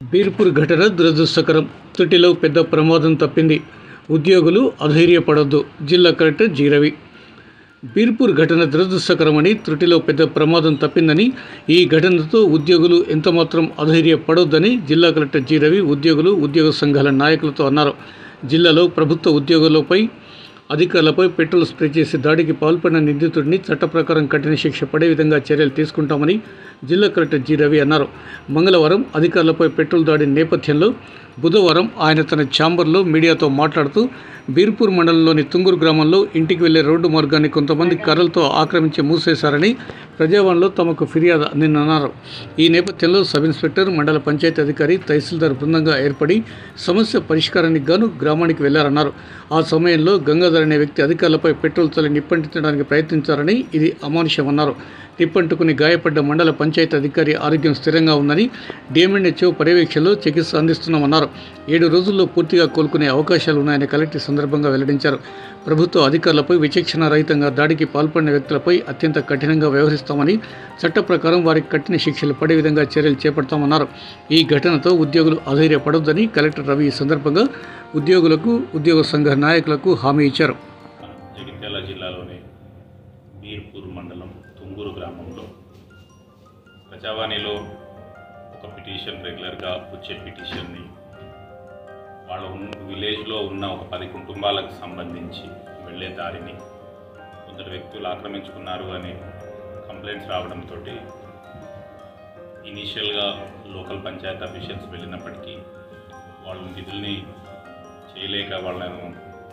బీర్పూర్ ఘటన దురదృష్టకరం తుటిలో పెద్ద ప్రమాదం తప్పింది ఉద్యోగులు అధైర్యపడొద్దు జిల్లా కలెక్టర్ జి రవి బీర్పూర్ ఘటన దురదృష్టకరమని త్రుటిలో పెద్ద ప్రమాదం తప్పిందని ఈ ఘటనతో ఉద్యోగులు ఎంతమాత్రం అధైర్యపడొద్దని జిల్లా కలెక్టర్ జి రవి ఉద్యోగులు ఉద్యోగ సంఘాల నాయకులతో అన్నారు జిల్లాలో ప్రభుత్వ ఉద్యోగులపై అధికారులపై పెట్రోల్ స్ప్రే చేసి దాడికి పాల్పడిన నిందితుడిని చట్ట ప్రకారం కఠిన శిక్ష పడే విధంగా చర్యలు తీసుకుంటామని జిల్లా కలెక్టర్ జి రవి అన్నారు మంగళవారం అధికారులపై పెట్రోల్ దాడి నేపథ్యంలో బుధవారం ఆయన తన ఛాంబర్లో మీడియాతో మాట్లాడుతూ బీర్పూర్ మండలంలోని తుంగూరు గ్రామంలో ఇంటికి వెళ్లే రోడ్డు మార్గాన్ని కొంతమంది కర్రలతో ఆక్రమించి మూసేశారని ప్రజావాణిలో తమకు ఫిర్యాదు అందిందన్నారు ఈ నేపథ్యంలో సబ్ ఇన్స్పెక్టర్ మండల పంచాయతీ అధికారి తహసీల్దార్ బృందంగా ఏర్పడి సమస్య పరిష్కారానికి గాను గ్రామానికి వెళ్లారన్నారు ఆ సమయంలో గంగాధర్ అనే వ్యక్తి అధికారులపై పెట్రోల్ చల్లి నిప్పంటించడానికి ప్రయత్నించారని ఇది అమానుషమన్నారు నిప్పంటుకుని గాయపడ్డ మండల పంచాయతీ అధికారి ఆరోగ్యం స్థిరంగా ఉందని డిఎంఎన్హెచ్ఓ పర్యవేక్షణలో చికిత్స అందిస్తున్నామన్నారు ఏడు రోజుల్లో పూర్తిగా కోలుకునే అవకాశాలు ఉన్నాయని కలెక్టర్ ఈ సందర్భంగా వెల్లడించారు ప్రభుత్వ అధికారులపై విచక్షణ రహితంగా దాడికి పాల్పడిన వ్యక్తులపై అత్యంత కఠినంగా వ్యవహరిస్తామని చట్ట ప్రకారం వారికి కఠిన శిక్షలు పడే విధంగా చర్యలు చేపడతామన్నారు ఈ ఘటనతో ఉద్యోగులు అధైర్యపడొద్దని కలెక్టర్ రవి ఈ సందర్భంగా ఉద్యోగులకు ఉద్యోగ సంఘ నాయకులకు హామీ ఇచ్చారు జగిత్యాల జిల్లాలోని బీర్పూర్ మండలం తుంగూరు గ్రామంలో ప్రజావాణిలో ఒక పిటిషన్ రెగ్యులర్గా వచ్చే పిటిషన్ని వాళ్ళ ఉన్న విలేజ్లో ఉన్న ఒక పది కుటుంబాలకు సంబంధించి వెళ్ళే దారిని కొందరు వ్యక్తులు ఆక్రమించుకున్నారు అనే కంప్లైంట్స్ రావడంతో ఇనీషియల్గా లోకల్ పంచాయత్ అఫీషియల్స్ వెళ్ళినప్పటికీ వాళ్ళ విధుల్ని చేయలేక వాళ్ళను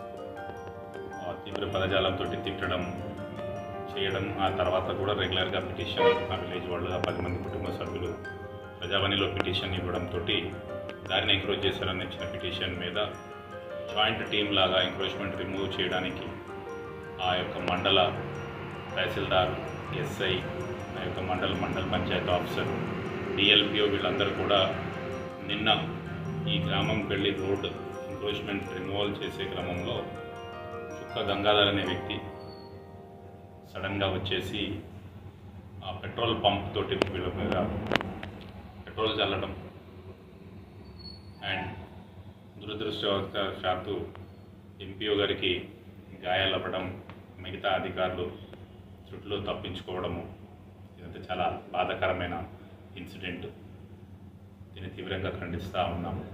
ఆ తీవ్ర పదజాలంతో తిట్టడం చేయడం ఆ తర్వాత కూడా రెగ్యులర్గా పిటిషన్ ఆ విలేజ్ వాళ్ళు ఆ పది మంది కుటుంబ సభ్యులు ప్రజావాణిలో పిటిషన్ ఇవ్వడంతో దారిని ఎంక్రోచ్ చేశారని ఇచ్చిన పిటిషన్ మీద జాయింట్ టీమ్ లాగా ఎంక్రోచ్మెంట్ రిమూవ్ చేయడానికి ఆ యొక్క మండల తహసీల్దార్ ఎస్ఐ ఆ యొక్క మండల మండల పంచాయత్ ఆఫీసర్ డిఎల్పిఓ వీళ్ళందరూ కూడా నిన్న ఈ గ్రామంకి వెళ్ళి రోడ్ ఎంక్రోచ్మెంట్ రిమూవల్ చేసే క్రమంలో చుక్క గంగాధర్ అనే వ్యక్తి సడన్గా వచ్చేసి ఆ పెట్రోల్ పంప్ తోటి వీళ్ళ మీద పెట్రోల్ చల్లడం అండ్ దురదృష్టవశాత్తు ఎంపీఓ గారికి గాయాలు అవ్వడం మిగతా అధికారులు చుట్టూ తప్పించుకోవడము ఇదంతా చాలా బాధాకరమైన ఇన్సిడెంట్ దీన్ని తీవ్రంగా ఖండిస్తూ ఉన్నాము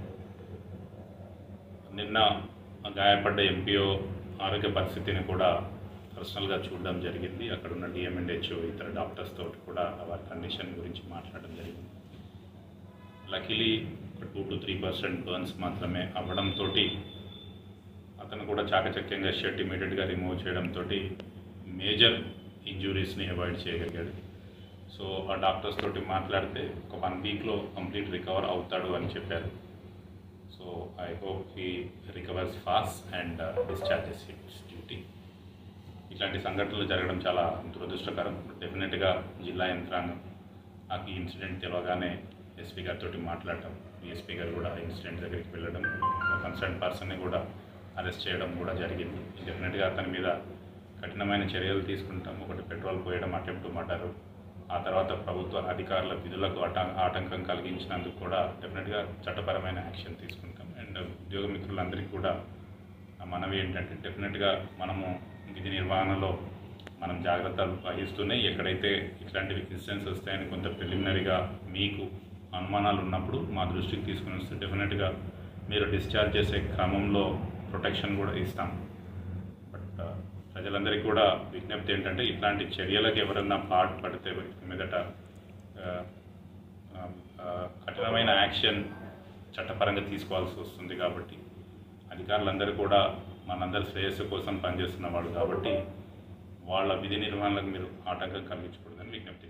నిన్న ఆ గాయపడ్డ ఎంపీఓ ఆరోగ్య పరిస్థితిని కూడా పర్సనల్గా చూడడం జరిగింది అక్కడ ఉన్న డిఎంఎండ్హెచ్ఓ ఇతర డాక్టర్స్ తోటి కూడా వారి కండిషన్ గురించి మాట్లాడడం జరిగింది లక్కీలీ ఒక two to three percent burns మాత్రమే అవ్వడంతో అతను కూడా చాకచక్యంగా షర్ట్ ఇమీడియట్గా రిమూవ్ చేయడంతో మేజర్ ఇంజురీస్ని అవాయిడ్ చేయగలిగాడు సో ఆ డాక్టర్స్ తోటి మాట్లాడితే ఒక వన్ వీక్లో కంప్లీట్ రికవర్ అవుతాడు అని చెప్పారు so I hope he recovers fast and discharges hits duty ఇట్లాంటి సంఘటనలు జరగడం చాలా దురదృష్టకరం డెఫినెట్గా జిల్లా యంత్రాంగం నాకు ఈ ఇన్సిడెంట్ తెలవగానే ఎస్పీ గారితో మాట్లాడటం డిఎస్పీ గారు కూడా ఇన్సిడెంట్ దగ్గరికి వెళ్ళడం కన్సర్న్ పర్సన్ని కూడా అరెస్ట్ చేయడం కూడా జరిగింది డెఫినెట్గా అతని మీద కఠినమైన చర్యలు తీసుకుంటాం ఒకటి పెట్రోల్ పోయడం అటెంప్ట్ మర్డరు ఆ తర్వాత ప్రభుత్వ అధికారుల విధులకు ఆట ఆటంకం కలిగించినందుకు కూడా డెఫినెట్గా చట్టపరమైన యాక్షన్ తీసుకుంటాం అండ్ ఉద్యోగ మిత్రులందరికీ కూడా నా మనవి ఏంటంటే డెఫినెట్గా మనము విధి నిర్వహణలో మనం జాగ్రత్తలు వహిస్తూనే ఎక్కడైతే ఇట్లాంటివి ఇన్సిడెంట్స్ వస్తాయని కొంత ప్రిలిమినరీగా మీకు అనుమానాలు ఉన్నప్పుడు మా దృష్టికి తీసుకుని వస్తే డెఫినెట్గా మీరు డిశ్చార్జ్ చేసే క్రమంలో ప్రొటెక్షన్ కూడా ఇస్తాం బట్ ప్రజలందరికీ కూడా విజ్ఞప్తి ఏంటంటే ఇట్లాంటి చర్యలకు ఎవరన్నా పాటుపడితే మీదట ఆ, ఆ, ఆ, కఠినమైన యాక్షన్ చట్టపరంగా తీసుకోవాల్సి వస్తుంది కాబట్టి అధికారులందరూ కూడా మనందరి శ్రేయస్సు కోసం పనిచేస్తున్న వాళ్ళు కాబట్టి వాళ్ళ విధి నిర్వహణలకు మీరు ఆటంకం కలిగించకూడదని విజ్ఞప్తి